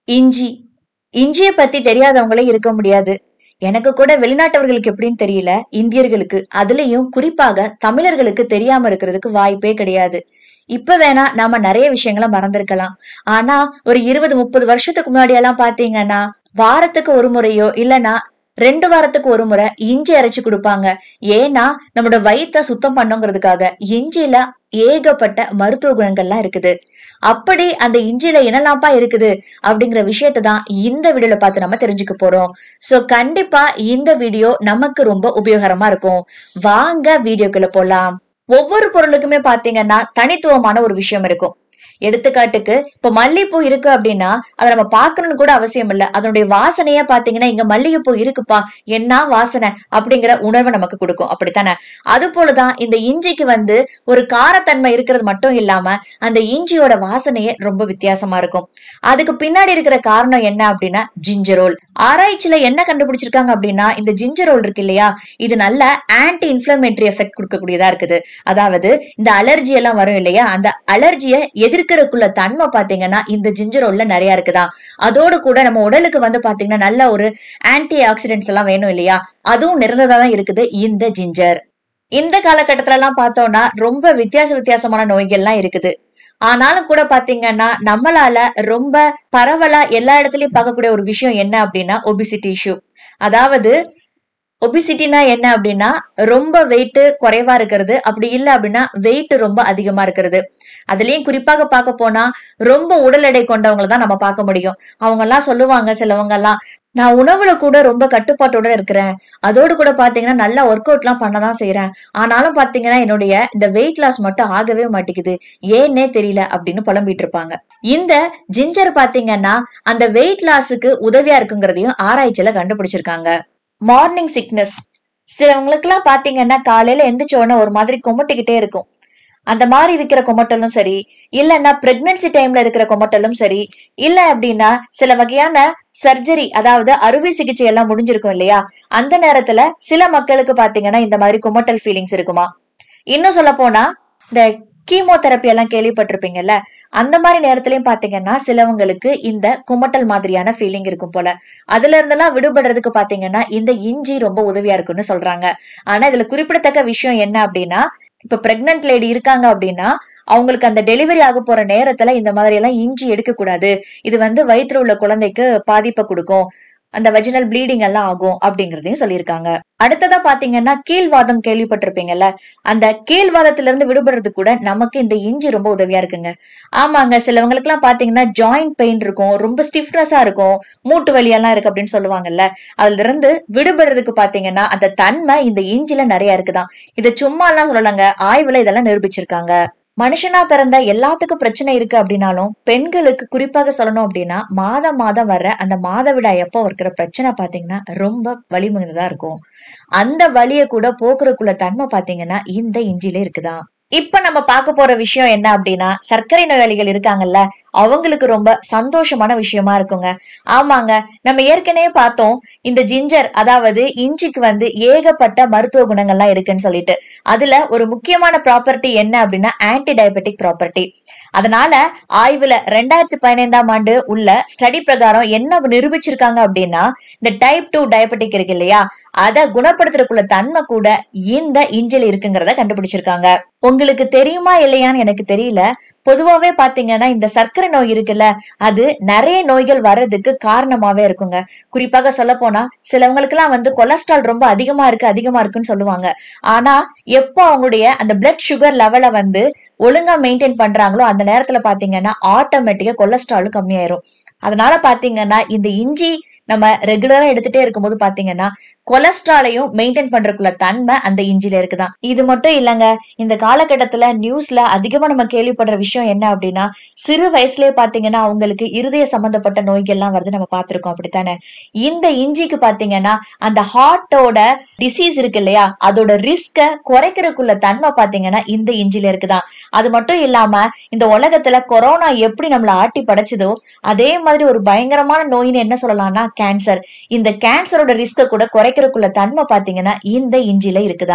இஞ்சி இஞ்சியை பத்தி தெரியாதவங்களே இருக்க முடியாது எனக்கு கூட வெளிநாட்டவர்களுக்கு எப்படின்னு தெரியல இந்தியர்களுக்கு அதுலயும் குறிப்பாக தமிழர்களுக்கு தெரியாம இருக்கிறதுக்கு வாய்ப்பே கிடையாது இப்ப வேணா நாம நிறைய விஷயங்களை மறந்திருக்கலாம் ஆனா ஒரு இருபது முப்பது வருஷத்துக்கு முன்னாடி எல்லாம் பாத்தீங்கன்னா வாரத்துக்கு ஒரு முறையோ இல்லனா ரெண்டு வாரத்துக்கு ஒரு முறை இஞ்சி அரைச்சு கொடுப்பாங்க ஏன்னா நம்மளோட வயித்தை சுத்தம் பண்ணுங்கிறதுக்காக இஞ்சில ஏகப்பட்ட மருத்துவ குணங்கள்லாம் இருக்குது அப்படி அந்த இஞ்சில என்னெல்லாம்ப்பா இருக்குது அப்படிங்கிற விஷயத்தை தான் இந்த வீடியோல பார்த்து நம்ம தெரிஞ்சுக்க போறோம் சோ கண்டிப்பா இந்த வீடியோ நமக்கு ரொம்ப உபயோகரமா இருக்கும் வாங்க வீடியோக்குள்ள போலாம் ஒவ்வொரு பொருளுக்குமே பாத்தீங்கன்னா தனித்துவமான ஒரு விஷயம் இருக்கும் எடுத்துக்காட்டுக்கு இப்ப மல்லிகைப்பூ இருக்கு அப்படின்னா அதை நம்ம பார்க்கணும்னு கூட அவசியம் இல்ல அதனுடைய வாசனையே பாத்தீங்கன்னா இங்க மல்லிகைப்பூ இருக்குப்பா என்ன வாசனை அப்படிங்கிற உணர்வை நமக்கு கொடுக்கும் அப்படித்தானே அது போலதான் இந்த இஞ்சிக்கு வந்து ஒரு காரத்தன்மை இருக்கிறது மட்டும் இல்லாம அந்த இஞ்சியோட வாசனையே ரொம்ப வித்தியாசமா இருக்கும் அதுக்கு பின்னாடி இருக்கிற காரணம் என்ன அப்படின்னா ஜிஞ்சரோல் ஆராய்ச்சியில என்ன கண்டுபிடிச்சிருக்காங்க அப்படின்னா இந்த ஜிஞ்சரோல் இருக்கு இல்லையா இது நல்ல ஆன்டி இன்ஃபிளமேட்டரி எஃபெக்ட் கொடுக்கக்கூடியதா இருக்குது அதாவது இந்த அலர்ஜி எல்லாம் வரும் இல்லையா அந்த அலர்ஜியை எதிர்க்கிறதுக்குள்ள தன்மை பாத்தீங்கன்னா இந்த ஜிஞ்சரோல்ல நிறைய இருக்குதான் அதோடு கூட நம்ம உடலுக்கு வந்து பாத்தீங்கன்னா நல்ல ஒரு ஆன்டி ஆக்சிடென்ட்ஸ் எல்லாம் வேணும் இல்லையா அதுவும் நிறைந்ததா தான் இருக்குது இந்த ஜிஞ்சர் இந்த காலகட்டத்துல எல்லாம் பார்த்தோம்னா ரொம்ப வித்தியாச வித்தியாசமான நோய்கள்லாம் இருக்குது ஆனாலும் கூட பாத்தீங்கன்னா நம்மளால ரொம்ப பரவலா எல்லா இடத்துலயும் பார்க்கக்கூடிய ஒரு விஷயம் என்ன அப்படின்னா ஒபிசிட்டி இஷ்யூ அதாவது ஒபிசிட்டினா என்ன அப்படின்னா ரொம்ப வெயிட் குறைவா இருக்கிறது அப்படி இல்லை அப்படின்னா வெயிட் ரொம்ப அதிகமா இருக்கிறது அதுலயும் குறிப்பாக பார்க்க போனா ரொம்ப உடல் எடை கொண்டவங்களை தான் நம்ம பார்க்க முடியும் அவங்க எல்லாம் சொல்லுவாங்க சிலவங்க எல்லாம் நான் உணவுல கூட ரொம்ப கட்டுப்பாட்டோட இருக்கிறேன் அதோடு கூட பாத்தீங்கன்னா நல்லா ஒர்க் அவுட் எல்லாம் பண்ணதான் செய்யறேன் ஆனாலும் பாத்தீங்கன்னா என்னுடைய இந்த வெயிட் லாஸ் மட்டும் ஆகவே மாட்டேங்குது ஏன்னே தெரியல அப்படின்னு புலம்பிட்டு இருப்பாங்க இந்த ஜிஞ்சர் பாத்தீங்கன்னா அந்த வெயிட் லாஸுக்கு உதவியா இருக்குங்கிறதையும் ஆராய்ச்சியில கண்டுபிடிச்சிருக்காங்க மார்னிங் சிக்னஸ் சிலவங்களுக்குலாம் பாத்தீங்கன்னா காலையில எந்திரிச்ச உடனே ஒரு மாதிரி கொமட்டிக்கிட்டே இருக்கும் அந்த மாதிரி இருக்கிற கொமட்டலும் சரி இல்லைன்னா பிரெக்னன்சி டைம்ல இருக்கிற கொமட்டலும் சரி இல்ல அப்படின்னா சில வகையான சர்ஜரி அதாவது அறுவை சிகிச்சை எல்லாம் முடிஞ்சிருக்கும் இல்லையா அந்த நேரத்துல சில மக்களுக்கு பாத்தீங்கன்னா இந்த மாதிரி குமட்டல் ஃபீலிங்ஸ் இருக்குமா இன்னும் சொல்ல போனா இந்த கீமோதெரப்பி எல்லாம் கேள்விப்பட்டிருப்பீங்கல்ல அந்த மாதிரி நேரத்திலயும் பாத்தீங்கன்னா சிலவங்களுக்கு இந்த குமட்டல் மாதிரியான ஃபீலிங் இருக்கும் போல அதுல இருந்தெல்லாம் விடுபடுறதுக்கு பாத்தீங்கன்னா இந்த இஞ்சி ரொம்ப உதவியா இருக்குன்னு சொல்றாங்க ஆனா இதுல குறிப்பிடத்தக்க விஷயம் என்ன அப்படின்னா இப்ப பிரெக்னன்ட் லேடி இருக்காங்க அப்படின்னா அவங்களுக்கு அந்த டெலிவரி ஆக போற நேரத்துல இந்த மாதிரி எல்லாம் இஞ்சி எடுக்க கூடாது இது வந்து வயிற்றுல உள்ள குழந்தைக்கு பாதிப்பை கொடுக்கும் அந்த வெஜினல் ப்ளீடிங் எல்லாம் ஆகும் அப்படிங்கறதையும் சொல்லியிருக்காங்க அடுத்ததா பாத்தீங்கன்னா கீழ்வாதம் கேள்விப்பட்டிருப்பீங்கல்ல அந்த கீழ்வாதத்துல இருந்து விடுபடுறது கூட நமக்கு இந்த இஞ்சி ரொம்ப உதவியா இருக்குங்க ஆமாங்க சிலவங்களுக்கு எல்லாம் பாத்தீங்கன்னா ஜாயிண்ட் பெயின் இருக்கும் ரொம்ப ஸ்டிஃப்னஸா இருக்கும் மூட்டு வலியெல்லாம் இருக்கு அப்படின்னு சொல்லுவாங்கல்ல அதுல இருந்து விடுபடுறதுக்கு பாத்தீங்கன்னா அந்த தன்மை இந்த இஞ்சில நிறைய இருக்குதான் இதை சும்மா எல்லாம் சொல்லலங்க ஆய்வுல இதெல்லாம் நிரூபிச்சிருக்காங்க மனுஷனா பிறந்த எல்லாத்துக்கும் பிரச்சனை இருக்கு அப்படின்னாலும் பெண்களுக்கு குறிப்பாக சொல்லணும் அப்படின்னா மாதம் மாதம் வர்ற அந்த மாதவிடாய் எப்போ இருக்கிற பிரச்சனை பாத்தீங்கன்னா ரொம்ப வலி மிகுந்ததா இருக்கும் அந்த வலியை கூட போக்குறதுக்குள்ள தன்மை பாத்தீங்கன்னா இந்த இஞ்சில இருக்குதான் இப்ப நம்ம பார்க்க போற விஷயம் என்ன அப்படின்னா சர்க்கரை நோயாளிகள் இருக்காங்கல்ல அவங்களுக்கு ரொம்ப சந்தோஷமான விஷயமா இருக்குங்க ஆமாங்க நம்ம ஏற்கனவே பார்த்தோம் இந்த ஜிஞ்சர் அதாவது இஞ்சிக்கு வந்து ஏகப்பட்ட மருத்துவ குணங்கள்லாம் இருக்குன்னு சொல்லிட்டு அதுல ஒரு முக்கியமான ப்ராப்பர்ட்டி என்ன அப்படின்னா ஆன்டி டயபெட்டிக் ப்ராப்பர்ட்டி அதனால ஆய்வுல ரெண்டாயிரத்தி பதினைந்தாம் ஆண்டு உள்ள ஸ்டடி பிரகாரம் என்ன நிரூபிச்சிருக்காங்க அப்படின்னா இந்த டைப் டூ டயபெட்டிக் இருக்கு இல்லையா அதை குணப்படுத்துறதுக்குள்ள தன்மை கூட இந்த இஞ்சில இருக்குங்கிறத கண்டுபிடிச்சிருக்காங்க உங்களுக்கு தெரியுமா இல்லையான்னு எனக்கு தெரியல பொதுவாவே பாத்தீங்கன்னா இந்த சர்க்கரை நோய் இருக்குல்ல அது நிறைய நோய்கள் வர்றதுக்கு காரணமாவே இருக்குங்க குறிப்பாக சொல்ல போனா சிலவங்களுக்கு எல்லாம் வந்து கொலஸ்ட்ரால் ரொம்ப அதிகமா இருக்கு அதிகமா இருக்குன்னு சொல்லுவாங்க ஆனா எப்போ அவங்களுடைய அந்த பிளட் சுகர் லெவலை வந்து ஒழுங்கா மெயின்டைன் பண்றாங்களோ அந்த நேரத்துல பாத்தீங்கன்னா ஆட்டோமேட்டிக்கா கொலஸ்ட்ராலும் கம்மியாயிரும் அதனால பாத்தீங்கன்னா இந்த இஞ்சி நம்ம ரெகுலரா எடுத்துட்டே இருக்கும்போது பாத்தீங்கன்னா கொலஸ்ட்ராலையும் மெயின்டைன் பண்றதுக்குள்ள தன்மை அந்த இஞ்சில இருக்குதான் இது மட்டும் இல்லைங்க இந்த காலகட்டத்துல நியூஸ்ல அதிகமா நம்ம கேள்விப்படுற விஷயம் என்ன அப்படின்னா சிறு வயசுலயே பாத்தீங்கன்னா அவங்களுக்கு இருதய சம்பந்தப்பட்ட நோய்கள்லாம் வருது நம்ம பார்த்திருக்கோம் அப்படித்தானே இந்த இஞ்சிக்கு பாத்தீங்கன்னா அந்த ஹார்ட்டோட டிசீஸ் இருக்கு இல்லையா அதோட ரிஸ்க குறைக்கிறதுக்குள்ள தன்மை பாத்தீங்கன்னா இந்த இஞ்சில இருக்குதான் அது மட்டும் இல்லாம இந்த உலகத்துல கொரோனா எப்படி நம்மள ஆட்டி படைச்சதோ அதே மாதிரி ஒரு பயங்கரமான நோயின்னு என்ன சொல்லலாம்னா கேன்சர் இந்த கேன்சரோட ரிஸ்க கூட குறைக்கிறதுக்குள்ள தன்மை பாத்தீங்கன்னா இந்த இஞ்சில இருக்குதான்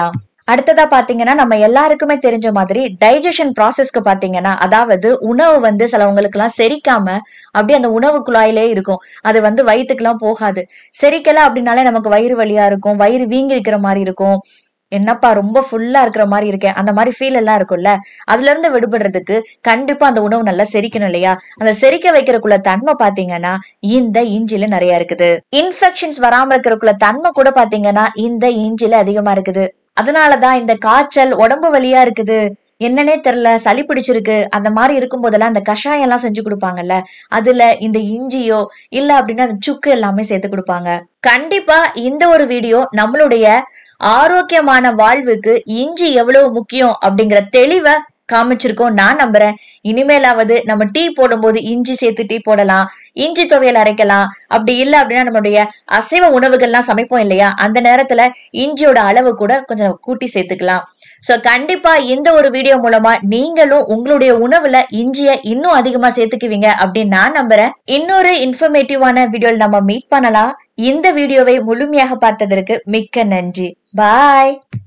அடுத்ததா பாத்தீங்கன்னா நம்ம எல்லாருக்குமே தெரிஞ்ச மாதிரி டைஜஷன் ப்ராசஸ்க்கு பாத்தீங்கன்னா அதாவது உணவு வந்து சிலவங்களுக்கு எல்லாம் செரிக்காம அப்படியே அந்த உணவு குழாயிலே இருக்கும் அது வந்து வயிற்றுக்கெல்லாம் போகாது செரிக்கல அப்படின்னாலே நமக்கு வயிறு வலியா இருக்கும் வயிறு வீங்கி இருக்கிற மாதிரி இருக்கும் என்னப்பா ரொம்ப ஃபுல்லா இருக்கிற மாதிரி இருக்கேன் அந்த மாதிரி ஃபீல் எல்லாம் இருக்கும்ல அதுல இருந்து விடுபடுறதுக்கு கண்டிப்பா அந்த உணவு நல்லா செரிக்கணும் இல்லையா அந்த செரிக்க வைக்கிறதுக்குள்ள தன்மை பாத்தீங்கன்னா இந்த இஞ்சில நிறைய இருக்குது இன்ஃபெக்ஷன்ஸ் வராம இருக்கிறதுக்குள்ள தன்மை கூட பாத்தீங்கன்னா இந்த இஞ்சில அதிகமா இருக்குது அதனாலதான் இந்த காய்ச்சல் உடம்பு வலியா இருக்குது என்னன்னே தெரியல சளி பிடிச்சிருக்கு அந்த மாதிரி இருக்கும் போதெல்லாம் அந்த கஷாயம் எல்லாம் செஞ்சு கொடுப்பாங்கல்ல அதுல இந்த இஞ்சியோ இல்ல அப்படின்னா அந்த சுக்கு எல்லாமே சேர்த்து கொடுப்பாங்க கண்டிப்பா இந்த ஒரு வீடியோ நம்மளுடைய ஆரோக்கியமான வாழ்வுக்கு இஞ்சி எவ்வளவு முக்கியம் அப்படிங்கிற தெளிவை காமிச்சிருக்கோம் நான் நம்புறேன் இனிமேலாவது நம்ம டீ போடும்போது இஞ்சி சேர்த்து டீ போடலாம் இஞ்சி துவையல் அரைக்கலாம் அப்படி இல்லை அப்படின்னா நம்மளுடைய அசைவ உணவுகள்லாம் சமைப்போம் இல்லையா அந்த நேரத்துல இஞ்சியோட அளவு கூட கொஞ்சம் கூட்டி சேர்த்துக்கலாம் சோ கண்டிப்பா இந்த ஒரு வீடியோ மூலமா நீங்களும் உங்களுடைய உணவுல இஞ்சிய இன்னும் அதிகமா சேர்த்துக்குவீங்க அப்படின்னு நான் நம்புறேன் இன்னொரு இன்ஃபர்மேட்டிவான வீடியோல நம்ம மீட் பண்ணலாம் இந்த வீடியோவை முழுமையாக பார்த்ததற்கு மிக்க நன்றி பாய்